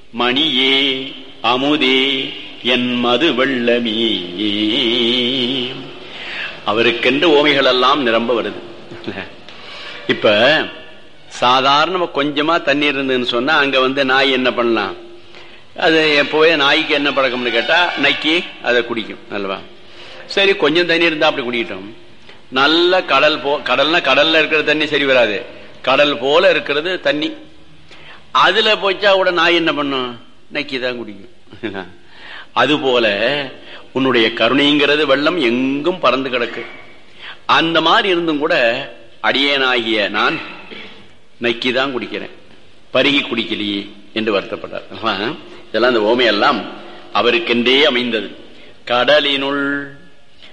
மணியே அமுதே என் மது வெள்ளமே அவருக்கென்று ஓமைகள் எல்லாம் நிரம்ப வருது இப்ப சாதாரண கொஞ்சமா தண்ணீர் இருந்ததுன்னு சொன்னா அங்க வந்து நாய் என்ன பண்ணலாம் அது எப்போவே நாய்க்கு என்ன பழக்கம்னு கேட்டா நக்கி அதை குடிக்கும் அல்லவா சரி கொஞ்சம் தண்ணி இருந்தா அப்படி குடிக்கிட்டோம் நல்ல கடல் போ கடல்னா கடல்ல இருக்கிற தண்ணி சரி வராது கடல் போல இருக்கிறது தண்ணி அதுல போச்சா கூட நாய் என்ன பண்ணும் நக்கி தான் குடிக்கும் அது போல உன்னுடைய கருணைங்கிறது வெள்ளம் எங்கும் பறந்து கிடக்கு அந்த மாதிரி இருந்தும் கூட அடியேனாகிய நான் நக்கி தான் குடிக்கிறேன் பருகி குடிக்கலையே என்று வருத்தப்பட்டார் இதெல்லாம் இந்த ஓமையெல்லாம் அவருக்கென்றே அமைந்தது கடலினுள்